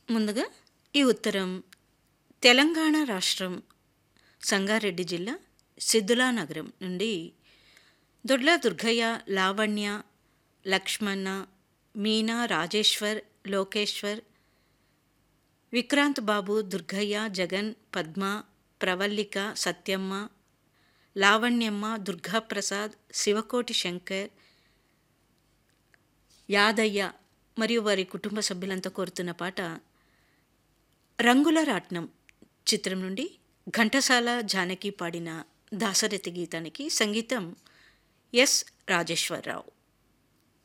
ముందుగా ఈ ఉత్తరం తెలంగాణ రాష్ట్రం సంగారెడ్డి జిల్లా సిద్ధులా నగరం నుండి దొడ్ల దుర్గయ్య లావణ్య లక్ష్మణ మీనా రాజేశ్వర్ లోకేశ్వర్ విక్రాంత్ బాబు దుర్గయ్య జగన్ పద్మ ప్రవల్లిక సత్యమ్మ లావణ్యమ్మ దుర్గాప్రసాద్ శివకోటి శంకర్ యాదయ్య మరియు వారి కుటుంబ సభ్యులంతా కోరుతున్న పాట రంగుల రాట్నం చిత్రం నుండి ఘంటసాల జానకి పాడిన దాసరథి గీతానికి సంగీతం ఎస్ రాజేశ్వరరావు